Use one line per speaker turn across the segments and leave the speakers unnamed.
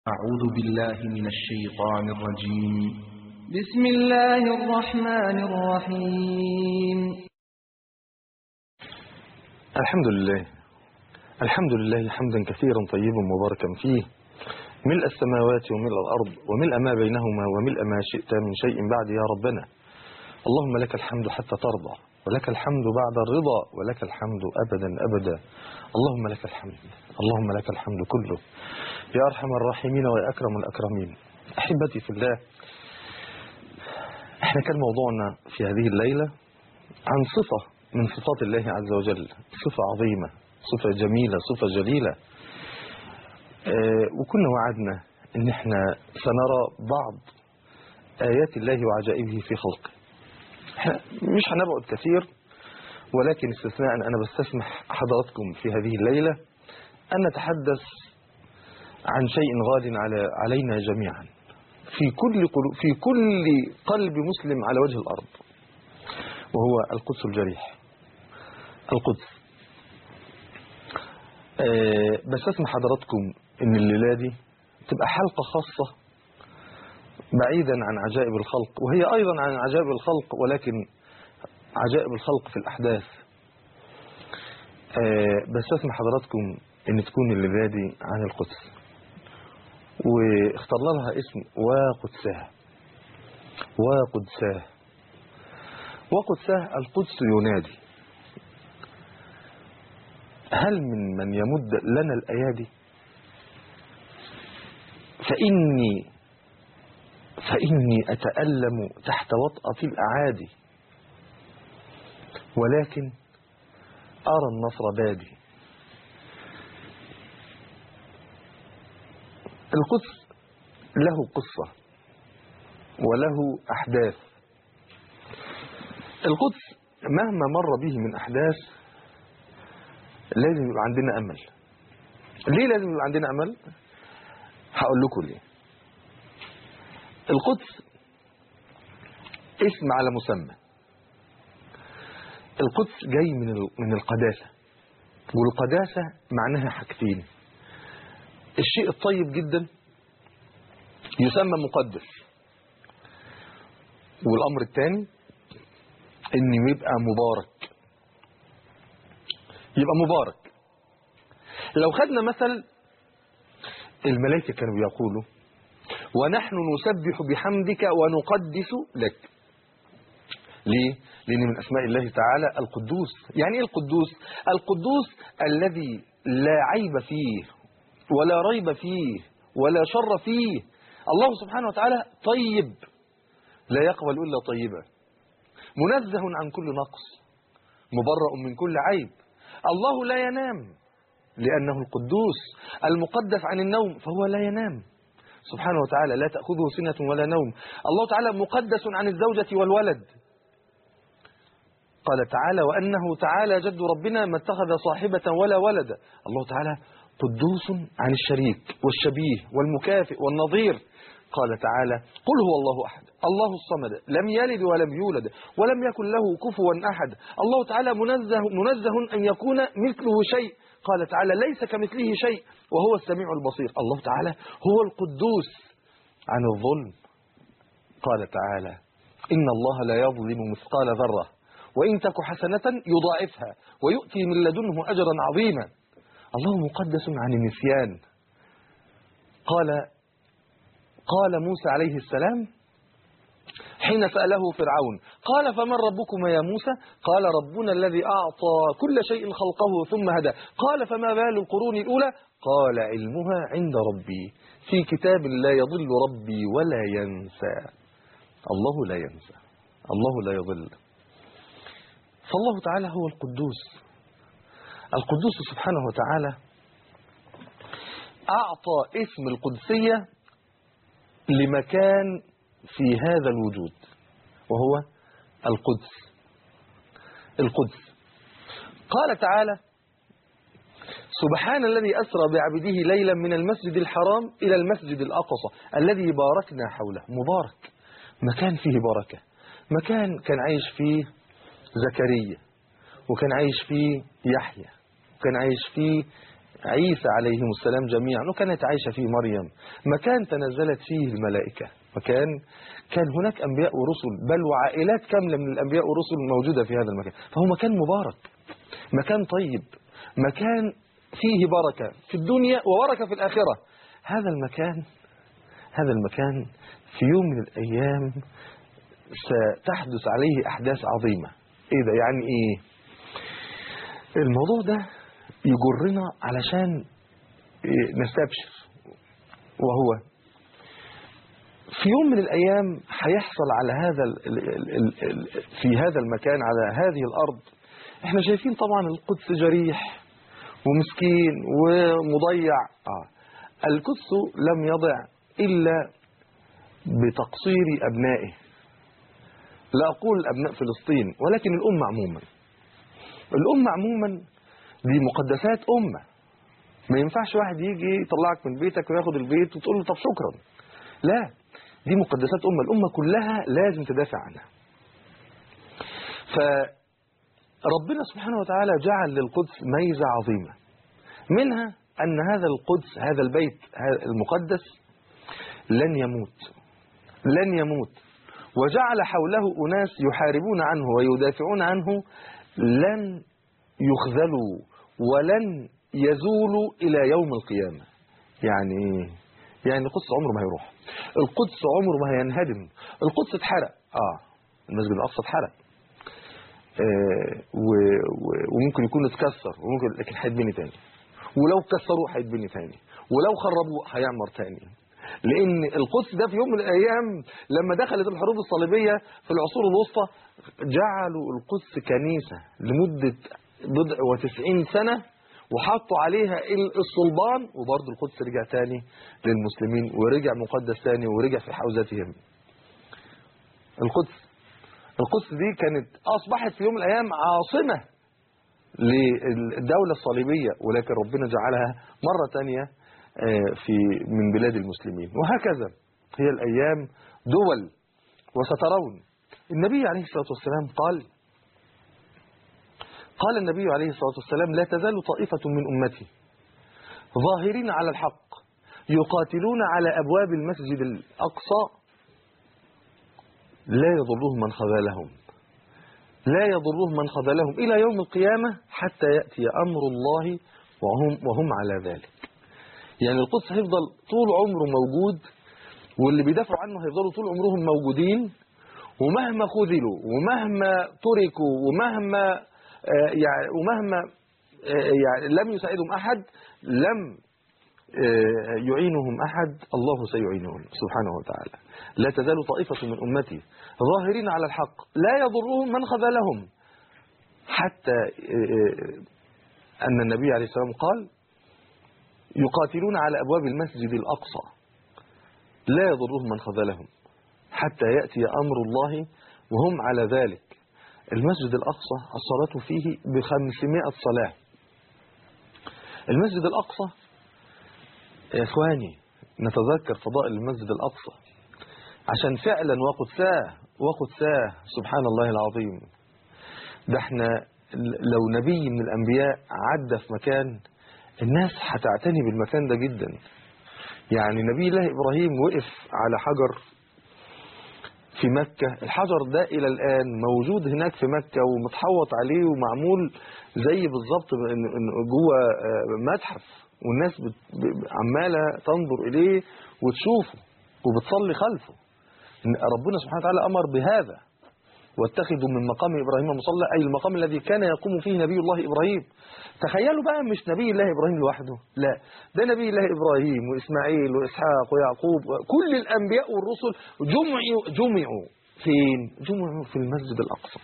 أعوذ بالله من الشيطان الرجيم
بسم الله الرحمن الرحيم
الحمد لله الحمد لله حمدا كثيرا طيبا مباركا فيه ملء السماوات وملء الأرض وملء ما بينهما وملء ما شئت من شيء بعد يا ربنا اللهم لك الحمد حتى ترضى ولك الحمد بعد الرضا ولك الحمد أبدا أبدا اللهم لك الحمد اللهم لك الحمد كله يا أرحم الراحمين ويا أكرم الأكرمين أحبتي في الله احنا كان موضوعنا في هذه الليلة عن صفة من صفات الله عز وجل صفة عظيمة صفة جميلة صفة جليلة اه وكنا وعدنا ان احنا سنرى بعض آيات الله وعجائبه في خلقه احنا مش هنبعد كثير ولكن استثناء أنا بستسمح حضراتكم في هذه الليلة أن نتحدث عن شيء غاد على علينا جميعا في كل قلوب في كل قلب مسلم على وجه الأرض وهو القدس الجريح القدس أه بس اسمح حضراتكم ان الليلة دي تبقى حلقة خاصة بعيدا عن عجائب الخلق وهي أيضا عن عجائب الخلق ولكن عجائب الخلق في الأحداث أه بس اسمح حضراتكم ان تكون الليلة دي عن القدس واخترنا لها اسم وقدساه وقدساه وقدساه القدس ينادي هل من من يمد لنا الأيادي فإني فإني أتألم تحت وطأة الأعادي ولكن أرى النصر بادي القدس له قصة وله أحداث القدس مهما مر به من أحداث لازم يبقى عندنا أمل ليه لازم يبقى عندنا أمل هقول لكم ليه القدس اسم على مسمى القدس جاي من من القداسة والقداسة معناها حاجتين الشيء الطيب جدا يسمى مقدس والأمر الثاني إنه يبقى مبارك يبقى مبارك لو خدنا مثل الملائكة كانوا يقولوا ونحن نسبح بحمدك ونقدس لك ليه؟ لأن من أسماء الله تعالى القدوس يعني إيه القدوس؟ القدوس الذي لا عيب فيه ولا ريب فيه ولا شر فيه الله سبحانه وتعالى طيب لا يقبل إلا طيبا منزه عن كل نقص مبرأ من كل عيب الله لا ينام لأنه القدوس المقدس عن النوم فهو لا ينام سبحانه وتعالى لا تأخذه سنة ولا نوم الله تعالى مقدس عن الزوجة والولد قال تعالى وأنه تعالى جد ربنا ما اتخذ صاحبة ولا ولد الله تعالى قدوس عن الشريك والشبيه والمكافئ والنظير قال تعالى قل هو الله أحد الله الصمد لم يلد ولم يولد ولم يكن له كفوا أحد الله تعالى منزه, منزه أن يكون مثله شيء قال تعالى ليس كمثله شيء وهو السميع البصير الله تعالى هو القدوس عن الظلم قال تعالى إن الله لا يظلم مثقال ذرة وإن تك حسنة يضاعفها ويؤتي من لدنه أجرا عظيما الله مقدس عن النسيان قال قال موسى عليه السلام حين سأله فرعون قال فمن ربكما يا موسى قال ربنا الذي أعطى كل شيء خلقه ثم هدى قال فما بال القرون الأولى قال علمها عند ربي في كتاب لا يضل ربي ولا ينسى الله لا ينسى الله لا يضل فالله تعالى هو القدوس القدوس سبحانه وتعالى أعطى اسم القدسية لمكان في هذا الوجود وهو القدس القدس قال تعالى سبحان الذي أسرى بعبده ليلا من المسجد الحرام إلى المسجد الأقصى الذي باركنا حوله مبارك مكان فيه بركة مكان كان عايش فيه زكريا وكان عايش فيه يحيى وكان عايش فيه عيسى عليهم السلام جميعا وكانت عايشة فيه مريم مكان تنزلت فيه الملائكة مكان كان هناك أنبياء ورسل بل وعائلات كاملة من الأنبياء والرسل موجودة في هذا المكان فهو مكان مبارك مكان طيب مكان فيه بركة في الدنيا وبركة في الآخرة هذا المكان هذا المكان في يوم من الأيام ستحدث عليه أحداث عظيمة إيه ده يعني إيه الموضوع ده يجرنا علشان إيه نستبشر وهو في يوم من الأيام هيحصل على هذا ال ال ال ال في هذا المكان على هذه الأرض احنا شايفين طبعا القدس جريح ومسكين ومضيع آه. القدس لم يضع إلا بتقصير أبنائه لا أقول أبناء فلسطين ولكن الأمة عموما الأمة عموما دي مقدسات أمة ما ينفعش واحد يجي يطلعك من بيتك وياخد البيت وتقول له طب شكرا لا دي مقدسات أمة الأمة كلها لازم تدافع عنها فربنا سبحانه وتعالى جعل للقدس ميزة عظيمة منها أن هذا القدس هذا البيت المقدس لن يموت لن يموت وجعل حوله أناس يحاربون عنه ويدافعون عنه لن يخذلوا ولن يزولوا إلى يوم القيامة يعني إيه؟ يعني القدس عمره ما هيروح القدس عمره ما هينهدم القدس اتحرق اه المسجد الأقصى اتحرق آه و- و- وممكن يكون اتكسر وممكن لكن هيتبني تاني ولو كسروه هيتبني تاني ولو خربوه هيعمر تاني لان القدس ده في يوم من الايام لما دخلت الحروب الصليبيه في العصور الوسطى جعلوا القدس كنيسه لمده بضع وتسعين سنه وحطوا عليها الصلبان وبرضه القدس رجع تاني للمسلمين ورجع مقدس تاني ورجع في حوزتهم القدس القدس دي كانت اصبحت في يوم من الايام عاصمه للدولة الصليبية ولكن ربنا جعلها مرة تانية آه، في من بلاد المسلمين وهكذا هي الأيام دول وسترون النبي عليه الصلاة والسلام قال قال النبي عليه الصلاة والسلام لا تزال طائفة من أمتي ظاهرين على الحق يقاتلون على أبواب المسجد الأقصى لا يضرهم من خذلهم لا يضرهم من خذلهم إلى يوم القيامة حتى يأتي أمر الله وهم, وهم على ذلك يعني القدس هيفضل طول عمره موجود واللي بيدافعوا عنه هيفضلوا طول عمرهم موجودين ومهما خذلوا ومهما تركوا ومهما آه، يعني ومهما آه، يعني لم يساعدهم أحد لم آه، يعينهم أحد الله سيعينهم سبحانه وتعالى لا تزال طائفة من أمتي ظاهرين على الحق لا يضرهم من خذلهم حتى آه، أن النبي عليه السلام قال يقاتلون على أبواب المسجد الأقصى لا يضرهم من خذلهم حتى يأتي أمر الله وهم على ذلك المسجد الأقصى الصلاة فيه بخمسمائة صلاة المسجد الأقصى يا إخواني نتذكر فضائل المسجد الأقصى عشان فعلا وقدساه وقدساه سبحان الله العظيم ده احنا لو نبي من الأنبياء عدى في مكان الناس هتعتني بالمكان ده جدا يعني نبي الله إبراهيم وقف على حجر في مكة الحجر ده إلى الآن موجود هناك في مكة ومتحوط عليه ومعمول زي بالظبط إن- إن جوه آه، متحف والناس بت- ب- عمالة تنظر إليه وتشوفه وبتصلي خلفه إن ربنا سبحانه وتعالى أمر بهذا واتخذوا من مقام إبراهيم مصلى أي المقام الذي كان يقوم فيه نبي الله إبراهيم تخيلوا بقى مش نبي الله إبراهيم لوحده لا ده نبي الله إبراهيم وإسماعيل وإسحاق ويعقوب كل الأنبياء والرسل جمعوا جمعوا فين جمعوا في المسجد الأقصى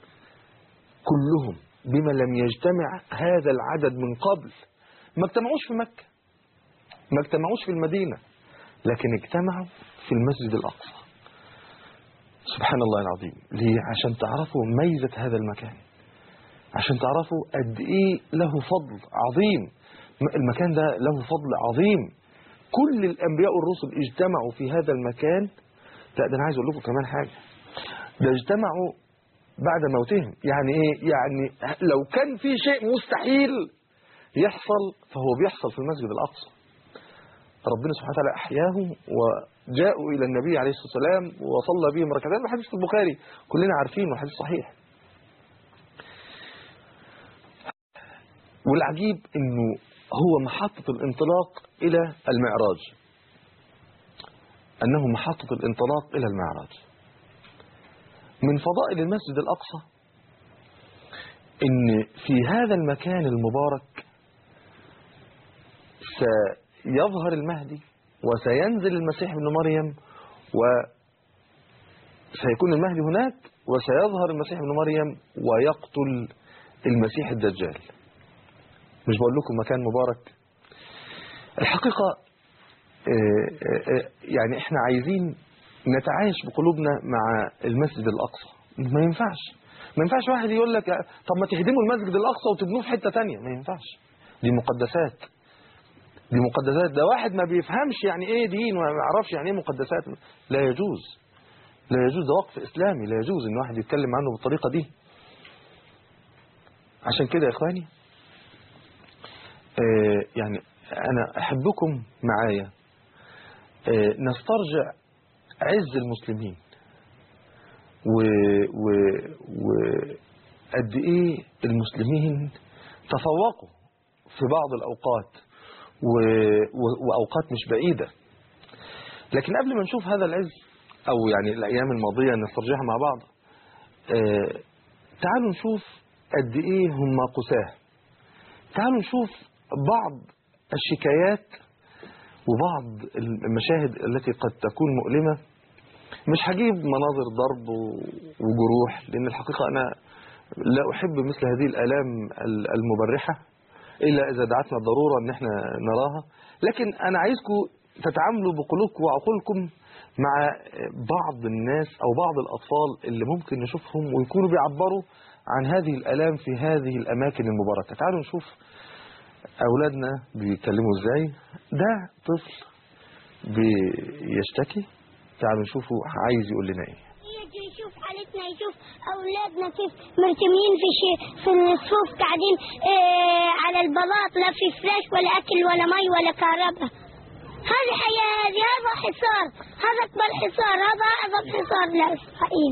كلهم بما لم يجتمع هذا العدد من قبل ما اجتمعوش في مكة ما اجتمعوش في المدينة لكن اجتمعوا في المسجد الأقصى سبحان الله العظيم ليه عشان تعرفوا ميزة هذا المكان عشان تعرفوا قد ايه له فضل عظيم م- المكان ده له فضل عظيم كل الانبياء والرسل اجتمعوا في هذا المكان لا ده انا عايز اقول لكم كمان حاجه ده اجتمعوا بعد موتهم يعني ايه يعني لو كان في شيء مستحيل يحصل فهو بيحصل في المسجد الأقصى ربنا سبحانه وتعالى أحياهم وجاءوا إلى النبي عليه الصلاة والسلام وصلى بهم ركعتين الحديث في البخاري كلنا عارفين والحديث صحيح والعجيب أنه هو محطة الانطلاق إلى المعراج أنه محطة الانطلاق إلى المعراج من فضائل المسجد الأقصى أن في هذا المكان المبارك سيظهر المهدي وسينزل المسيح ابن مريم وسيكون المهدي هناك وسيظهر المسيح ابن مريم ويقتل المسيح الدجال مش بقول لكم مكان مبارك الحقيقة يعني احنا عايزين نتعايش بقلوبنا مع المسجد الأقصى ما ينفعش ما ينفعش واحد يقول لك طب ما تهدموا المسجد الأقصى وتبنوه في حتة تانية ما ينفعش دي مقدسات دي مقدسات ده واحد ما بيفهمش يعني ايه دين وما يعرفش يعني ايه مقدسات لا يجوز لا يجوز ده وقف إسلامي لا يجوز ان واحد يتكلم عنه بالطريقة دي عشان كده يا إخواني آه يعني أنا أحبكم معايا آه نسترجع عز المسلمين و, و, و قد إيه المسلمين تفوقوا في بعض الأوقات و و وأوقات مش بعيدة لكن قبل ما نشوف هذا العز أو يعني الأيام الماضية نسترجعها مع بعض آه تعالوا نشوف قد إيه هم قساه تعالوا نشوف بعض الشكايات وبعض المشاهد التي قد تكون مؤلمة مش هجيب مناظر ضرب وجروح لأن الحقيقة أنا لا أحب مثل هذه الآلام المبرحة إلا إذا دعتنا الضرورة أن احنا نراها لكن أنا عايزكم تتعاملوا بقلوبكم وعقولكم مع بعض الناس أو بعض الأطفال اللي ممكن نشوفهم ويكونوا بيعبروا عن هذه الآلام في هذه الأماكن المباركة تعالوا نشوف أولادنا بيتكلموا إزاي ده طفل بيشتكي تعالوا نشوفه عايز يقول لنا إيه
يجي يشوف حالتنا يشوف اولادنا كيف مرتمين في شيء في الصفوف قاعدين آه على البلاط لا في فراش ولا اكل ولا مي ولا كهرباء هذه حياه هذه هذا حصار هذا اكبر حصار هذا اعظم حصار لاسرائيل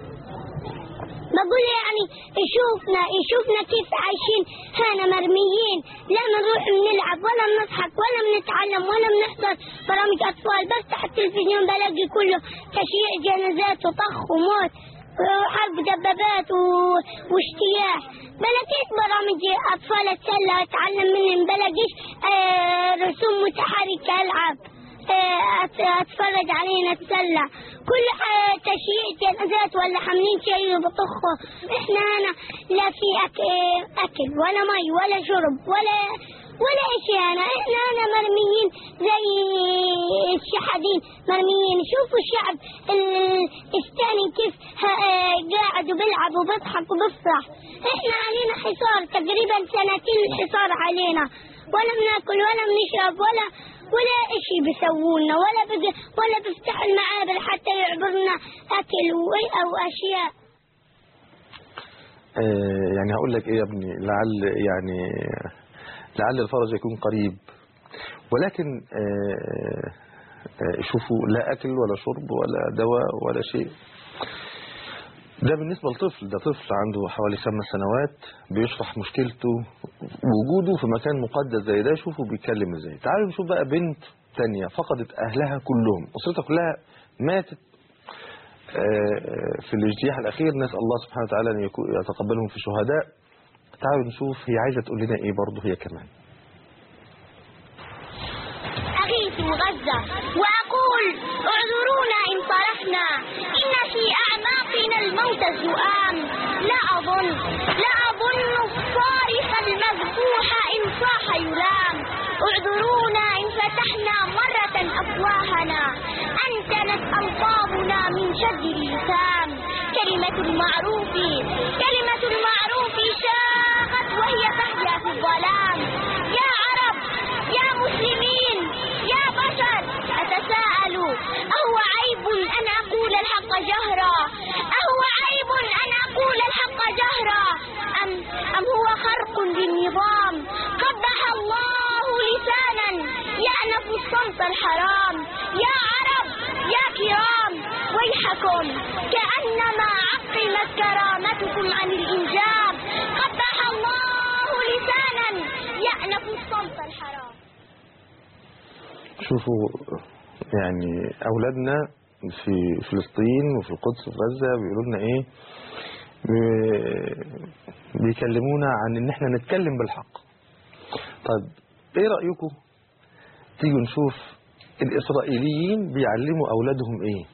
بقول يعني يشوفنا يشوفنا كيف عايشين هنا مرميين لا بنروح بنلعب ولا بنضحك ولا بنتعلم ولا بنحضر برامج اطفال بفتح التلفزيون بلاقي كله تشييع جنازات وطخ وموت وحرب دبابات و... واجتياح بلاقيش برامج اطفال اتسلى اتعلم منهم بلاقيش آه رسوم متحركه العب اتفرج علينا اتسلى كل تشييع جنازات ولا حاملين شيء بطخه احنا هنا لا في اكل ولا مي ولا شرب ولا ولا شيء هنا احنا هنا مرميين زي الشحادين مرميين شوفوا الشعب الثاني كيف قاعد وبيلعب وبيضحك وبيفرح احنا علينا حصار تقريبا سنتين الحصار علينا ولا بناكل ولا بنشرب ولا ولا اشي بيسوونا ولا بج... ولا بيفتحوا المعابر حتى يعبرنا اكل او اشياء
آه يعني هقول لك ايه يا ابني لعل يعني لعل الفرج يكون قريب ولكن آه آه شوفوا لا اكل ولا شرب ولا دواء ولا شيء ده بالنسبة لطفل ده طفل عنده حوالي خمس سنوات بيشرح مشكلته وجوده في مكان مقدس زي ده شوفوا بيتكلم ازاي تعالوا نشوف بقى بنت تانية فقدت اهلها كلهم اسرتها كلها ماتت في الاجتياح الاخير نسأل الله سبحانه وتعالى ان يتقبلهم في شهداء تعالوا نشوف هي عايزة تقول لنا ايه برضه هي كمان
أغيث غزة وأقول اعذرونا إن طرحنا إن في أعماقنا الموت الزؤام لا أظن لا أظن الصارخ المذبوح إن صاح يلام اعذرونا إن فتحنا مرة أفواهنا أنتنت ألفاظنا من شد اللسان كلمة المعروف كلمة المعروف شاقت وهي تحيا في الظلام يا عرب يا مسلمين يا بشر أتساءل أهو عيب أن أقول الحق جهرا أهو عيب أن أقول الحق جهرا أم, أم هو خرق للنظام قبل الحرام يا عرب يا كرام ويحكم كأنما عقمت كرامتكم عن الإنجاب قبح الله لسانا يأنف الصمت الحرام
شوفوا يعني أولادنا في فلسطين وفي القدس وفي غزة بيقولوا لنا إيه بي- بيكلمونا عن إن إحنا نتكلم بالحق طيب إيه رأيكم تيجوا نشوف الإسرائيليين بيعلموا أولادهم إيه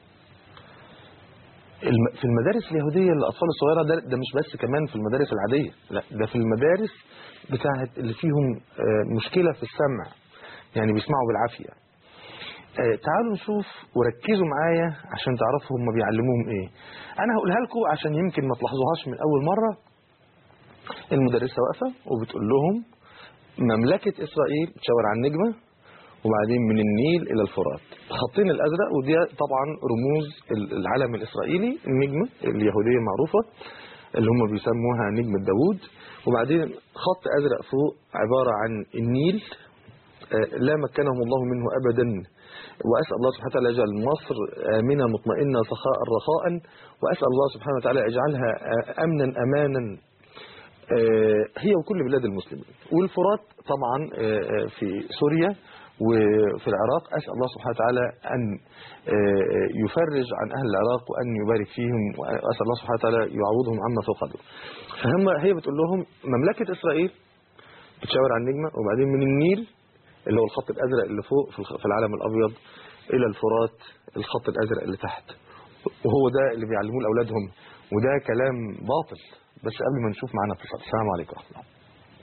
الم- في المدارس اليهودية للأطفال الصغيرة ده, ده مش بس كمان في المدارس العادية لا ده في المدارس بتاعت اللي فيهم آه، مشكلة في السمع يعني بيسمعوا بالعافية آه، تعالوا نشوف وركزوا معايا عشان تعرفوا هم بيعلموهم ايه انا هقولها لكم عشان يمكن ما تلاحظوهاش من اول مرة المدرسة واقفة وبتقول لهم مملكة اسرائيل تشاور على النجمة وبعدين من النيل الى الفرات خطين الازرق ودي طبعا رموز ال- العلم الاسرائيلي النجمة اليهودية المعروفة اللي هم بيسموها نجمة داوود وبعدين خط ازرق فوق عبارة عن النيل آه، لا مكنهم الله منه أبدا وأسأل الله سبحانه وتعالى يجعل مصر آمنة مطمئنة سخاء رخاء وأسأل الله سبحانه وتعالى يجعلها آه، أمنا أمانا آه، هي وكل بلاد المسلمين والفرات طبعا آه، آه، في سوريا وفي العراق أسأل الله سبحانه وتعالى أن آه، يفرج عن أهل العراق وأن يبارك فيهم وأسأل الله سبحانه وتعالى يعوضهم عما فقدوا فهم هي بتقول لهم مملكة إسرائيل بتشاور على النجمة وبعدين من النيل اللي هو الخط الأزرق اللي فوق في الخ- في العلم الأبيض إلى الفرات الخط الأزرق اللي تحت وهو ده اللي بيعلموه لأولادهم وده كلام باطل بس قبل ما نشوف معانا اتصال السلام عليكم ورحمة الله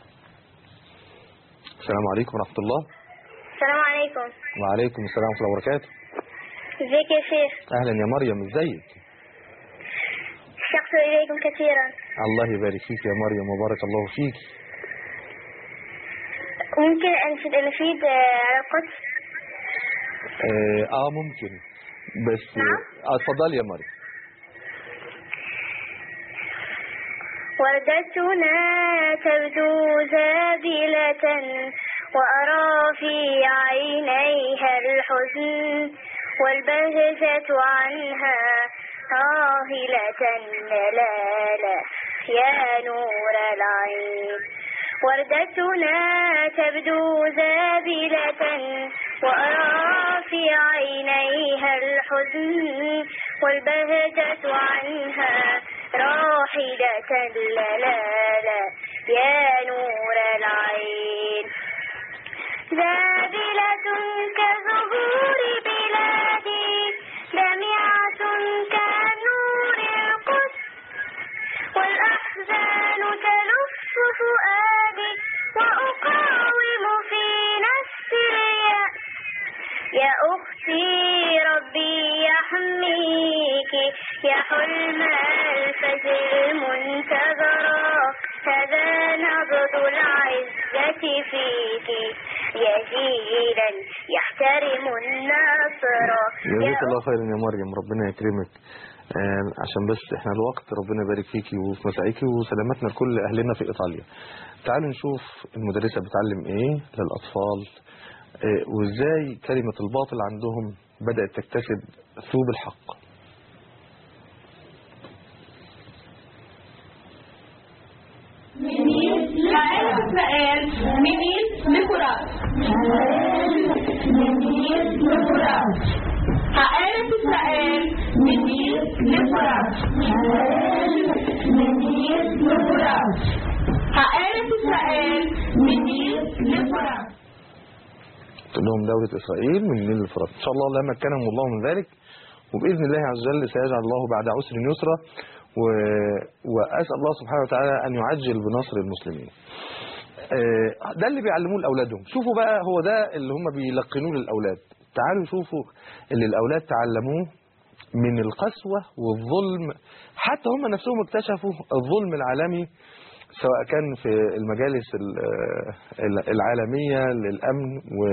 السلام عليكم ورحمة الله
السلام عليكم
وعليكم السلام ورحمة الله وبركاته
ازيك يا شيخ
أهلا يا مريم ازيك
اشتقت إليكم كثيرا
الله يبارك فيك يا مريم وبارك الله فيك
ممكن أنشد نفيد على القدس
آه, اه ممكن بس
نعم.
اه اتفضلي يا مريم
وردتنا تبدو زابلة وأرى في عينيها الحزن والبهجة عنها راهلة لا لا يا نور العين وردتنا تبدو زابلة وأرى في عينيها الحزن والبهجة عنها راحلة لا لا لا يا نور العين زابلة كزهور بلادي لمعة كنور القدس والأحزان تلف فؤادي وأقاوم في نفسي اليأس يا أختي ربي يحميك يا حلم الفجر المنتظرة هذا نبض العزة فيك يا جيلا يحترم النصر
جزاك الله خيرا يا مريم ربنا يكرمك آه، عشان بس احنا الوقت ربنا يبارك فيكي وفي مساعيكي وسلامتنا لكل اهلنا في ايطاليا تعالوا نشوف المدرسة بتعلم ايه للاطفال آه، وازاي كلمة الباطل عندهم بدأت تكتسب ثوب الحق
لعلم إسرائيل منين لفرات منين لفرات عائلة إسرائيل منين لفرات منين لفرات عائلة إسرائيل منين لفرات
تقول لهم دولة إسرائيل من نيل الفرات إن شاء الله لا مكنهم الله من ذلك وبإذن الله عز وجل سيجعل الله بعد عسر يسرا و... وأسأل الله سبحانه وتعالى أن يعجل بنصر المسلمين آه، ده اللي بيعلموه لأولادهم شوفوا بقى هو ده اللي هم بيلقنوه للأولاد تعالوا شوفوا اللي الأولاد تعلموه من القسوة والظلم حتى هم نفسهم اكتشفوا الظلم العالمي سواء كان في المجالس ال- ال- العالمية للأمن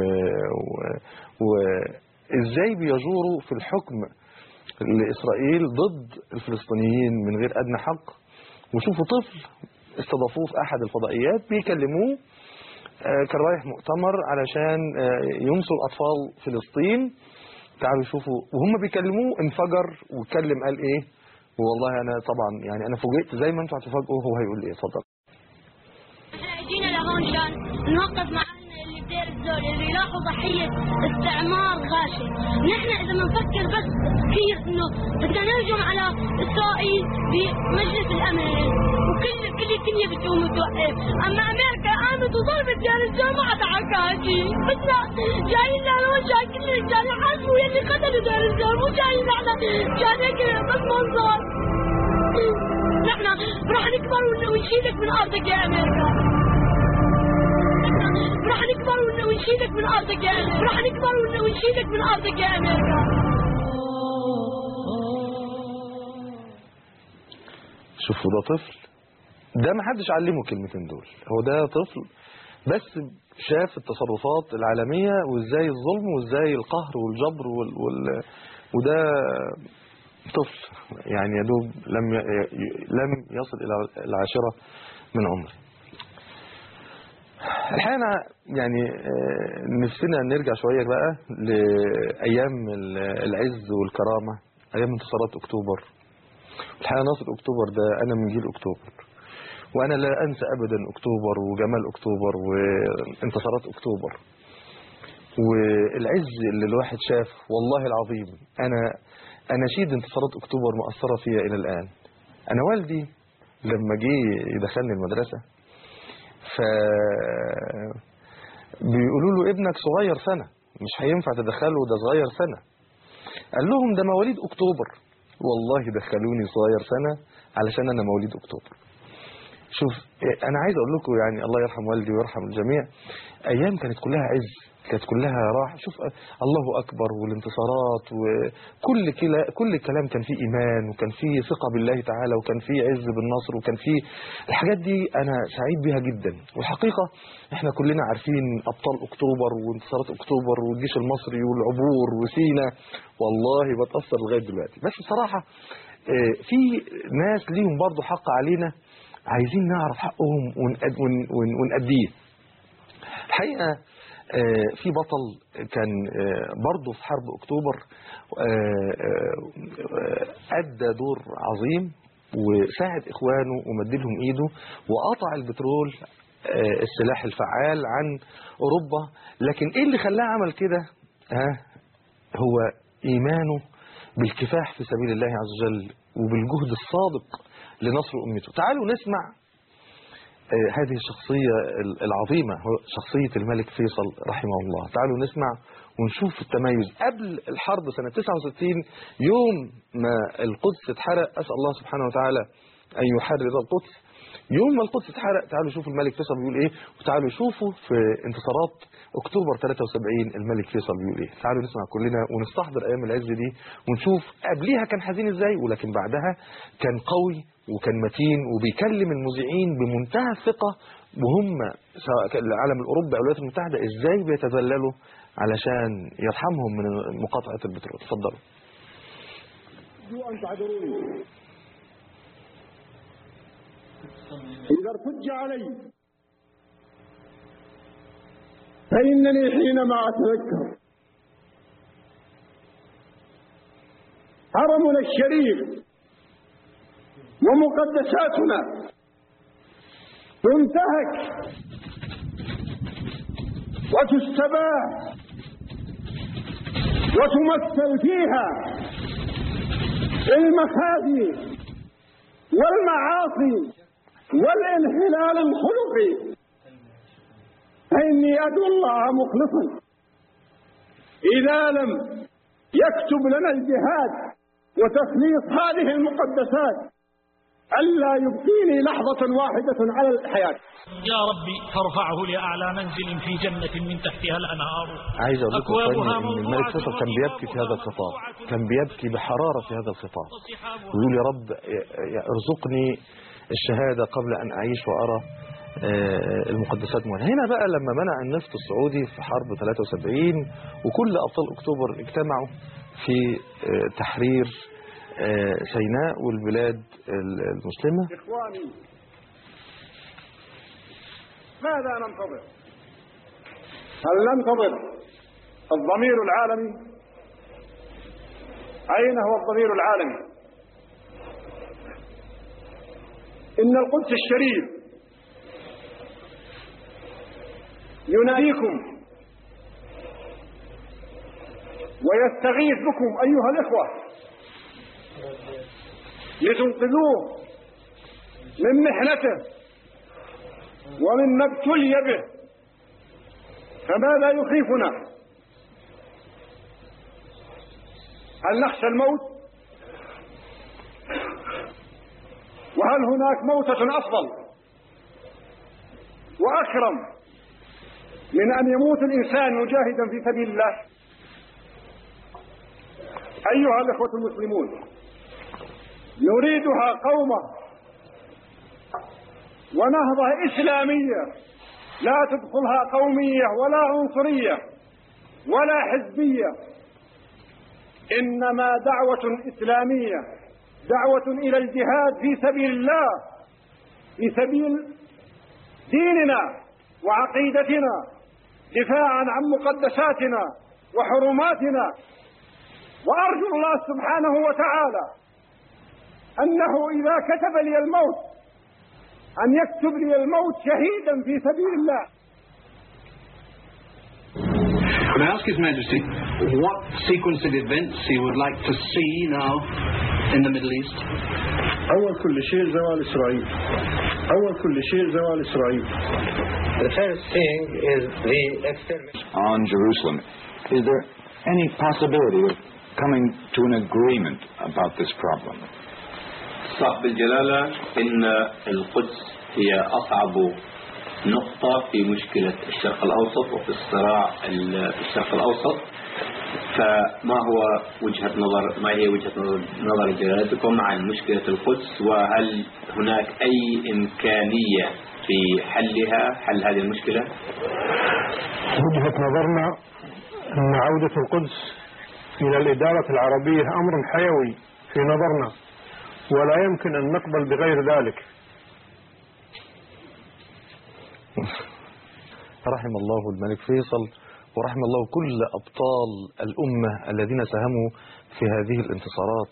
وإزاي بيجوروا في الحكم لإسرائيل ضد الفلسطينيين من غير أدنى حق وشوفوا طفل استضافوه في أحد الفضائيات بيكلموه آه، كان رايح مؤتمر علشان آه، ينصر اطفال فلسطين تعالوا شوفوا وهم بيكلموه انفجر واتكلم قال ايه والله انا طبعا يعني انا فوجئت زي ما انتوا هتفاجئوا هو هيقول ايه اتفضل
احنا جينا لهون عشان نوقف مع اهلنا اللي بدير الزول اللي راحوا ضحية استعمار غاشم نحن اذا بنفكر بس كثير انه بدنا نهجم على اسرائيل بمجلس الامن وكل كل الدنيا بتقوم وتوقف اما امريكا قامت وضربت ديار الزول ما حدا حكى شيء بس لا جايين لهون جاي كل الرجال يحاسبوا يلي قتلوا ديار الزول مو جايين نحن جاي هيك بس منظر نحن رح نكبر ون- ونشيلك من ارضك يا امريكا نحن رح نكبر ون- ونشيلك من ارضك يا امريكا رح نكبر ون- ونشيلك من ارضك يا امريكا
شوفوا ده طفل ده ما حدش علمه الكلمتين دول هو ده طفل بس شاف التصرفات العالمية وازاي الظلم وازاي القهر والجبر وال... وال... وده طفل يعني يا دوب لم ي... ي- لم يصل الى العاشرة من عمره الحقيقة أنا يعني آه، نفسنا نرجع شوية بقى لأيام ال- العز والكرامة أيام انتصارات أكتوبر الحقيقة ناصر أكتوبر ده أنا من جيل أكتوبر وأنا لا أنسى أبدا أكتوبر وجمال أكتوبر وانتصارات أكتوبر والعز اللي الواحد شاف والله العظيم أنا أناشيد انتصارات أكتوبر مؤثرة فيا إلى الآن أنا والدي لما جه يدخلني المدرسة ف بيقولوا له ابنك صغير سنة مش هينفع تدخله ده صغير سنة قال لهم ده مواليد أكتوبر والله دخلوني صغير سنة علشان أنا مواليد أكتوبر شوف إيه، أنا عايز أقول لكم يعني الله يرحم والدي ويرحم الجميع أيام كانت كلها عز كانت كلها راح شوف الله أكبر والانتصارات وكل كلا كل الكلام كان فيه إيمان وكان فيه ثقة بالله تعالى وكان فيه عز بالنصر وكان فيه الحاجات دي أنا سعيد بيها جدا والحقيقة احنا كلنا عارفين أبطال أكتوبر وانتصارات أكتوبر والجيش المصري والعبور وسينا والله بتأثر لغاية دلوقتي بس بصراحة آه، في ناس ليهم برضو حق علينا عايزين نعرف حقهم ونأد- ون- ون- ونأديه الحقيقة آه، في بطل كان آه، برضه في حرب أكتوبر آه، آه، أدى دور عظيم وساعد إخوانه ومد لهم إيده وقطع البترول آه، السلاح الفعال عن أوروبا لكن إيه اللي خلاه عمل كده ها هو إيمانه بالكفاح في سبيل الله عز وجل وبالجهد الصادق لنصر أمته تعالوا نسمع آه، هذه الشخصية ال- العظيمة هو شخصية الملك فيصل رحمه الله تعالوا نسمع ونشوف التميز قبل الحرب سنة 69 يوم ما القدس اتحرق أسأل الله سبحانه وتعالى أن يحرر القدس يوم ما القدس اتحرق تعالوا شوفوا الملك فيصل بيقول ايه وتعالوا شوفوا في انتصارات اكتوبر 73 الملك فيصل بيقول ايه تعالوا نسمع كلنا ونستحضر ايام العز دي ونشوف قبليها كان حزين ازاي ولكن بعدها كان قوي وكان متين وبيكلم المذيعين بمنتهى الثقة وهم سواء كان العالم الاوروبي او الولايات المتحدة ازاي بيتذللوا علشان يرحمهم من مقاطعة البترول اتفضلوا
أرجو أن تعذروني إذا ارتج علي فإنني حينما أتذكر حرمنا الشريف ومقدساتنا تنتهك وتستباح وتمثل فيها المخازي والمعاصي والانحلال الخلقي فإني أدعو الله مخلصا إذا لم يكتب لنا الجهاد وتخليص هذه المقدسات ألا يبقيني لحظة واحدة على الحياة
يا ربي فارفعه لأعلى منزل في جنة من تحتها الأنهار
عايز اقول لكم
أكوابها
فندم ان الملك
موضوعة
فيصل كان بيبكي في هذا الخطاب كان بيبكي بحرارة في هذا الخطاب ويقول يا رب يا- ارزقني الشهادة قبل أن أعيش وأرى آه، المقدسات مهنة هنا بقى لما منع النفط السعودي في حرب 73 وكل أبطال أكتوبر اجتمعوا في آه، تحرير آه، سيناء والبلاد ال- المسلمة
إخواني ماذا ننتظر هل ننتظر الضمير العالمي أين هو الضمير العالمي إن القدس الشريف يناديكم ويستغيث بكم أيها الإخوة لتنقذوه من محنته ومما ابتلي به فماذا يخيفنا هل نخشى الموت وهل هناك موتة أفضل وأكرم من أن يموت الإنسان مجاهدا في سبيل الله أيها الأخوة المسلمون نريدها قومة ونهضة إسلامية لا تدخلها قومية ولا عنصرية ولا حزبية إنما دعوة إسلامية دعوة إلى الجهاد في سبيل الله في سبيل ديننا وعقيدتنا دفاعا عن مقدساتنا وحرماتنا وأرجو الله سبحانه وتعالى أنه إذا كتب لي الموت أن يكتب لي الموت شهيدا في سبيل الله
Could I ask His Majesty what sequence of events he would like to see now in the Middle East?
أول كل شيء زوال إسرائيل أول كل شيء زوال إسرائيل
The first thing is the extermination.
on Jerusalem. Is there any possibility of coming to an agreement about this problem?
صاحب الجلالة إن القدس هي أصعب نقطة في مشكلة الشرق الأوسط وفي الصراع ال- في الشرق الأوسط فما هو وجهة نظر ما هي وجهة نظر, نظر جلالتكم عن مشكلة القدس وهل هناك أي إمكانية في حلها حل هذه المشكلة
وجهة نظرنا أن عودة القدس إلى الإدارة العربية أمر حيوي في نظرنا ولا يمكن أن نقبل بغير ذلك
رحم الله الملك فيصل ورحم الله كل أبطال الأمة الذين ساهموا في هذه الانتصارات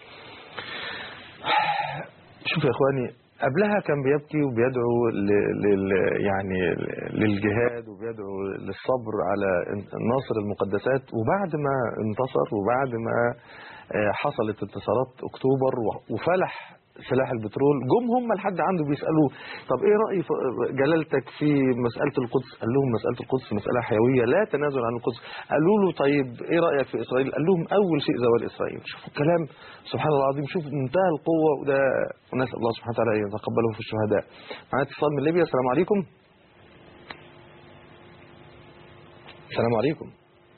شوف يا إخواني قبلها كان بيبكي وبيدعو ل- لل يعني للجهاد وبيدعو للصبر على نصر المقدسات وبعد ما انتصر وبعد ما آه، حصلت انتصارات اكتوبر و- وفلح سلاح البترول جم هم لحد عنده بيسالوه طب ايه راي ف- جلالتك في مساله القدس قال لهم مساله القدس مساله حيويه لا تنازل عن القدس قالوا له طيب ايه رايك في اسرائيل قال لهم اول شيء زوال اسرائيل شوفوا الكلام سبحان الله العظيم شوف منتهى القوه وده ونسال الله سبحانه وتعالى ان يتقبله في الشهداء معانا اتصال من ليبيا السلام عليكم السلام عليكم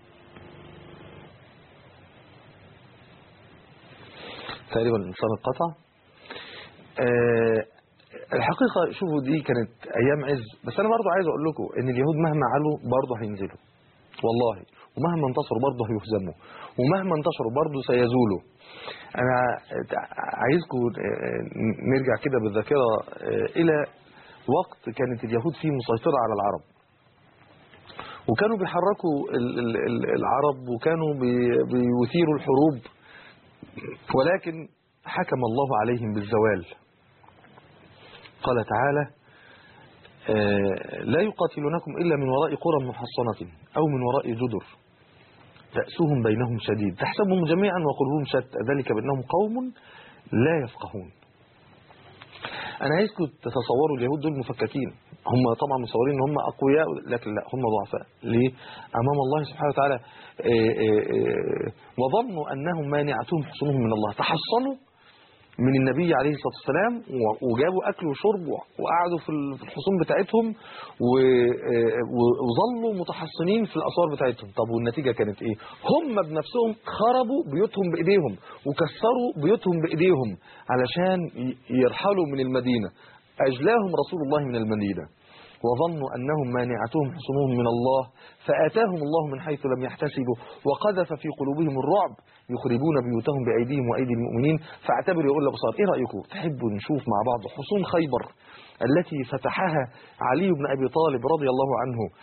تقريبا الانسان انقطع آه، الحقيقة شوفوا دي كانت أيام عز بس أنا برضو عايز أقول لكم إن اليهود مهما علوا برضو هينزلوا والله ومهما انتصروا برضو هيهزموا ومهما انتصروا برضو سيزولوا أنا عايزكم آه، نرجع كده بالذاكرة آه، إلى وقت كانت اليهود فيه مسيطرة على العرب وكانوا بيحركوا ال- ال- ال- العرب وكانوا بي- بيثيروا الحروب ولكن حكم الله عليهم بالزوال قال تعالى آه، لا يقاتلونكم إلا من وراء قرى محصنة أو من وراء جدر تأسهم بينهم شديد تحسبهم جميعا وقلوبهم شتى ذلك بأنهم قوم لا يفقهون أنا عايزكم تتصوروا اليهود دول مفككين هم طبعا مصورين ان هم أقوياء لكن لا هم ضعفاء ليه؟ أمام الله سبحانه وتعالى آه، آه، آه، وظنوا أنهم مانعتهم حصونهم من الله تحصنوا من النبي عليه الصلاة والسلام و- وجابوا أكل وشرب و- وقعدوا في ال- في الحصون بتاعتهم و- آه، و- وظلوا متحصنين في الأسوار بتاعتهم طب والنتيجة كانت إيه هم بنفسهم خربوا بيوتهم بإيديهم وكسروا بيوتهم بإيديهم علشان ي- يرحلوا من المدينة أجلاهم رسول الله من المدينة وظنوا أنهم مانعتهم حصونهم من الله فآتاهم الله من حيث لم يحتسبوا وقذف في قلوبهم الرعب يخربون بيوتهم بأيديهم وأيدي المؤمنين فاعتبروا يقول لأبصار إيه رأيكم تحبوا نشوف مع بعض حصون خيبر التي فتحها علي بن أبي طالب رضي الله عنه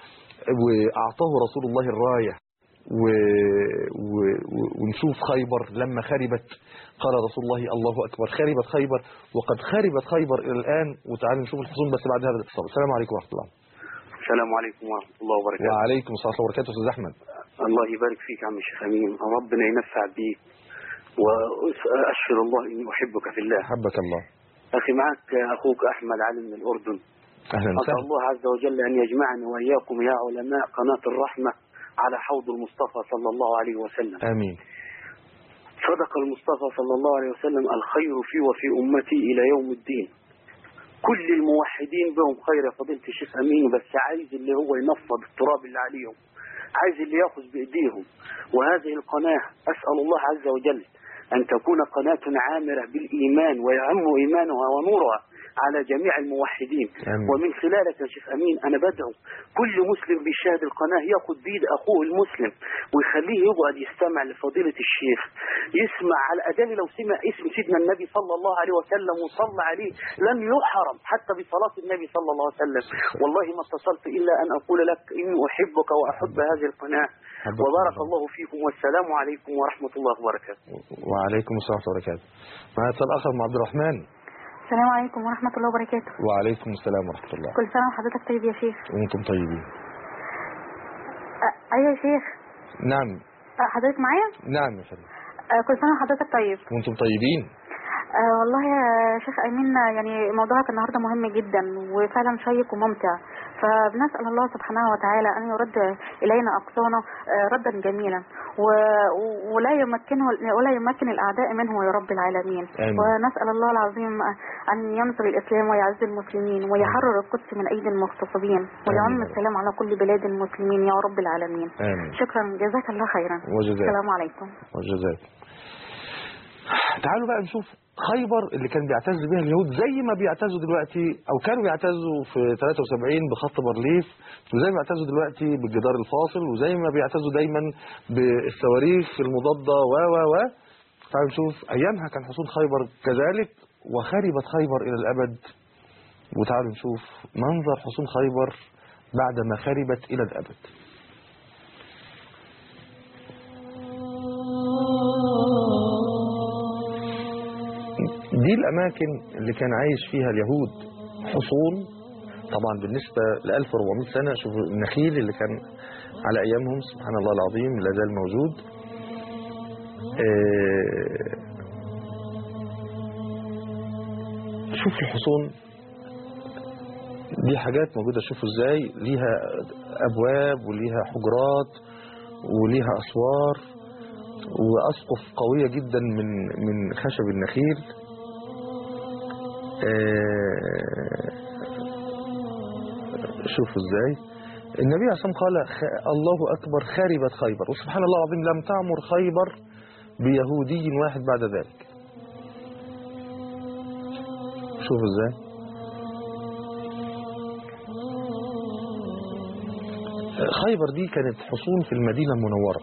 وأعطاه رسول الله الراية و... و... و- ونشوف خيبر لما خربت قال رسول الله الله أكبر خربت خيبر وقد خربت خيبر إلى الآن وتعالوا نشوف الحصون بس بعد هذا الاتصال السلام عليكم ورحمة الله
السلام عليكم ورحمة الله وبركاته
وعليكم السلام ورحمة الله وبركاته أستاذ أحمد
الله يبارك فيك يا عم الشيخ أمين ربنا ينفع بيك وأشهد الله إني أحبك في الله
حبك الله
أخي معك أخوك أحمد علي من الأردن
أهلا
أسأل
وسهلا
الله عز وجل أن يجمعني وإياكم يا علماء قناة الرحمة على حوض المصطفى صلى الله عليه وسلم
آمين
صدق المصطفى صلى الله عليه وسلم الخير في وفي أمتي إلى يوم الدين كل الموحدين بهم خير يا فضيلة الشيخ أمين بس عايز اللي هو ينفض التراب اللي عليهم عايز اللي ياخذ بإيديهم وهذه القناة أسأل الله عز وجل أن تكون قناة عامرة بالإيمان ويعم إيمانها ونورها على جميع الموحدين
آمين.
ومن خلالك يا شيخ أمين أنا بدعو كل مسلم بيشاهد القناة ياخد بيد أخوه المسلم ويخليه يقعد يستمع لفضيلة الشيخ يسمع على الأقل لو سمع اسم سيدنا النبي صلى الله عليه وسلم وصلى عليه لم يحرم حتى بصلاة النبي صلى الله عليه وسلم والله ما اتصلت إلا أن أقول لك إني أحبك وأحب هذه القناة
حبك
وبارك الله فيكم والسلام عليكم ورحمة الله وبركاته
وعليكم السلام ورحمة الله وبركاته معنا اتصال آخر مع عبد الرحمن
السلام عليكم ورحمة الله وبركاته
وعليكم السلام ورحمة الله
كل سنة وحضرتك طيب يا شيخ
وأنتم طيبين
أ- أيوة يا شيخ
نعم
أ- حضرتك معايا
نعم يا فندم
أ، كل سنة وحضرتك طيب
وأنتم طيبين
أه والله يا شيخ أمين يعني موضوعك النهاردة مهم جدا وفعلا شيق وممتع فبنسأل الله سبحانه وتعالى أن يرد إلينا أقصانا آه، ردا جميلا و- و- ولا يمكنه ولا يمكن الأعداء منه يا رب العالمين
آمين.
ونسأل الله العظيم أن ينصر الإسلام ويعز المسلمين ويحرر القدس من أيدي المغتصبين ويعم
آمين.
السلام على كل بلاد المسلمين يا رب العالمين
آمين
شكرا جزاك الله خيرا
وجزاك.
السلام عليكم
والجزاك تعالوا بقى نشوف خيبر اللي كان بيعتز بها اليهود زي ما بيعتزوا دلوقتي او كانوا بيعتزوا في 73 بخط بارليف وزي ما بيعتزوا دلوقتي بالجدار الفاصل وزي ما بيعتزوا دايما بالصواريخ المضادة و و و تعالوا نشوف ايامها كان حصول خيبر كذلك وخربت خيبر الى الابد وتعالوا نشوف منظر حصون خيبر بعد ما خربت الى الابد دي الأماكن اللي كان عايش فيها اليهود حصون طبعا بالنسبة ل 1400 سنة شوفوا النخيل اللي كان على أيامهم سبحان الله العظيم لا زال موجود آه، شوف الحصون دي حاجات موجودة شوفوا ازاي ليها أبواب وليها حجرات وليها أسوار وأسقف قوية جدا من من خشب النخيل آه، شوفوا ازاي النبي عليه الصلاة والسلام قال خ- الله أكبر خربت خيبر وسبحان الله العظيم لم تعمر خيبر بيهودي واحد بعد ذلك شوفوا ازاي خيبر دي كانت حصون في المدينة المنورة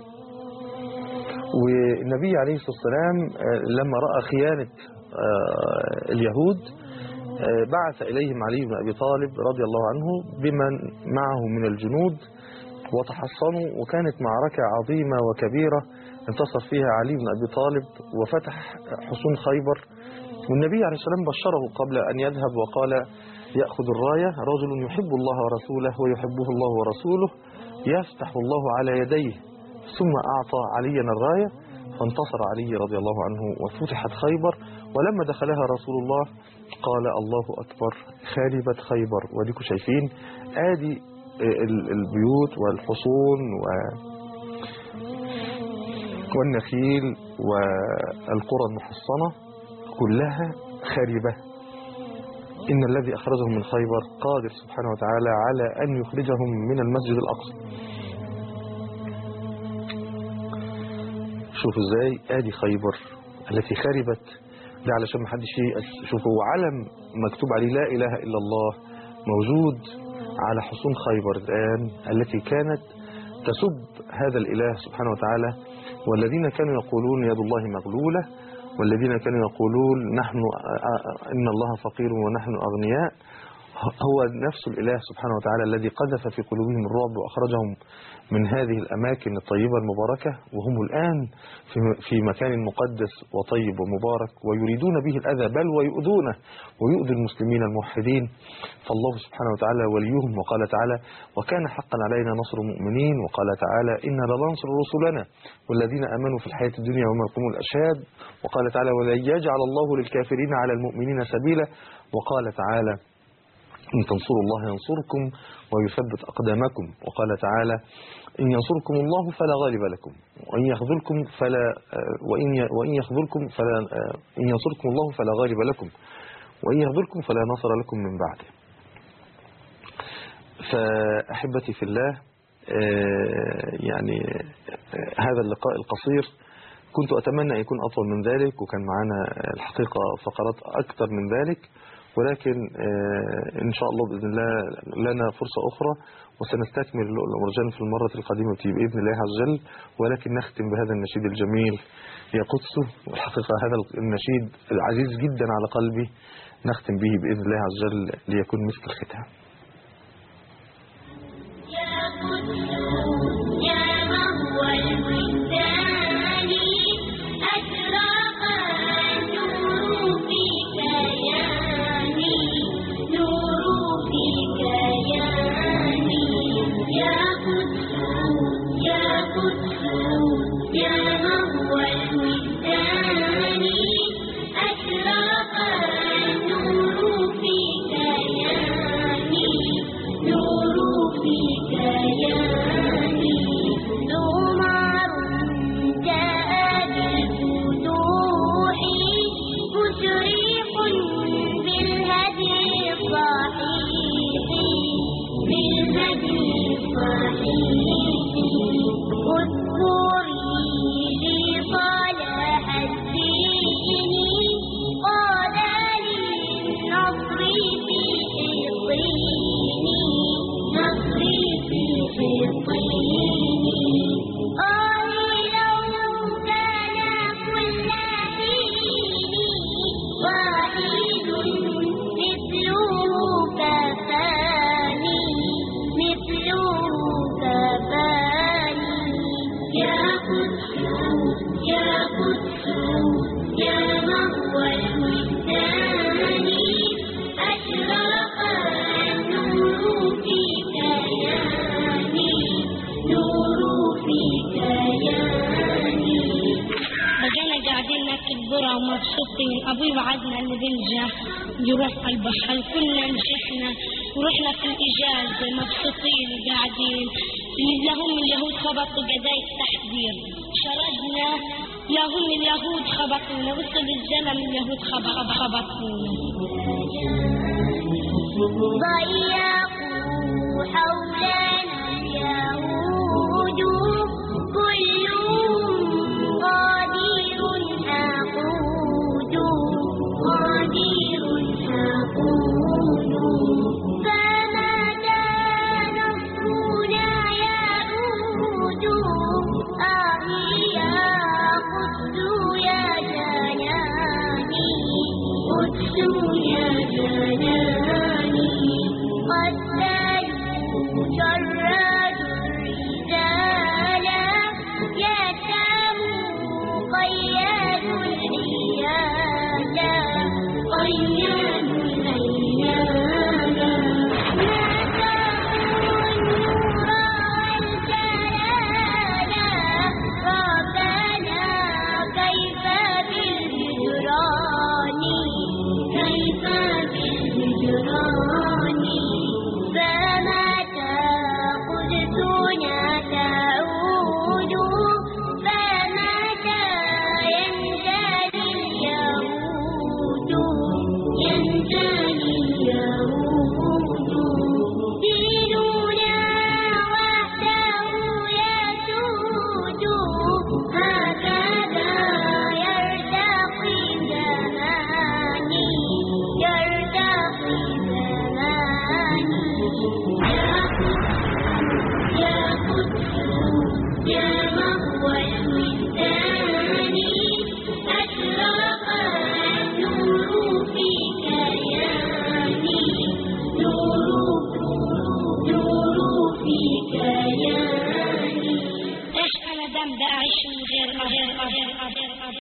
والنبي عليه الصلاة والسلام آه، لما رأى خيانة آه، اليهود آه، بعث إليهم علي بن أبي طالب رضي الله عنه بمن معه من الجنود وتحصنوا وكانت معركة عظيمة وكبيرة انتصر فيها علي بن أبي طالب وفتح حصون خيبر والنبي عليه الصلاة والسلام بشره قبل أن يذهب وقال يأخذ الراية رجل يحب الله ورسوله ويحبه الله ورسوله يفتح الله على يديه ثم أعطى عليا الراية فانتصر علي رضي الله عنه وفتحت خيبر ولما دخلها رسول الله قال الله أكبر خاربت خيبر وديكم شايفين آدي ال- البيوت والحصون و والنخيل والقرى المحصنة كلها خاربة إن الذي أخرجهم من خيبر قادر سبحانه وتعالى على أن يخرجهم من المسجد الأقصى شوفوا ازاي ادي خيبر التي خربت ده علشان ما حدش ييأس شوفوا علم مكتوب عليه لا اله الا الله موجود على حصون خيبر الان التي كانت تسب هذا الاله سبحانه وتعالى والذين كانوا يقولون يد الله مغلوله والذين كانوا يقولون نحن ان الله فقير ونحن اغنياء هو نفس الإله سبحانه وتعالى الذي قذف في قلوبهم الرعب وأخرجهم من هذه الأماكن الطيبة المباركة وهم الآن في في مكان مقدس وطيب ومبارك ويريدون به الأذى بل ويؤذونه ويؤذي المسلمين الموحدين فالله سبحانه وتعالى وليهم وقال تعالى وكان حقا علينا نصر المؤمنين وقال تعالى إنا لننصر رسلنا والذين آمنوا في الحياة الدنيا وما يقوموا الأشهاد وقال تعالى ولن يجعل الله للكافرين على المؤمنين سبيلا وقال تعالى إن تنصروا الله ينصركم ويثبت أقدامكم وقال تعالى إن ينصركم الله فلا غالب لكم وإن يخذلكم فلا وإن وإن يخذلكم فلا إن ينصركم الله فلا غالب لكم وإن يخذلكم فلا نصر لكم من بعده فأحبتي في الله يعني هذا اللقاء القصير كنت أتمنى أن يكون أطول من ذلك وكان معنا الحقيقة فقرات أكثر من ذلك ولكن إن شاء الله بإذن الله لنا فرصة أخرى وسنستكمل اللؤلؤ والمرجان في المرة القادمة بإذن الله عز وجل ولكن نختم بهذا النشيد الجميل يا قدس والحقيقة هذا النشيد العزيز جدا على قلبي نختم به بإذن الله عز وجل ليكون مثل الختام
يا مهو الوجدان أشرق النور في كياني نور في كياني يا قدس يا قدس يا مهو الوجدان أشرق النور في كياني نور في كياني زمر جاء بالفتوح مشرق بالهدي الصحيح بالهدي الصحيح اذكري لي صلاح الدين قال للنصر في حصين نصري في حصين قال لو كان كل حين واحد مثله كفاني مثله كفاني يا قدس يا قدس يا مهو الوجدان أشرق النور في كياني نور في كياني
بقينا قاعدين ناكل ذرة ومبسوطين أبوي وعدنا إن بنجح نروح على البحر كنا نجحنا ورحنا في الإجازة مبسوطين وقاعدين لهم اليهود خبطوا قضايا التحذير شردنا لهم اليهود خبطونا وصل الزمن اليهود خبط خبطونا
ضيقوا حولنا اليهود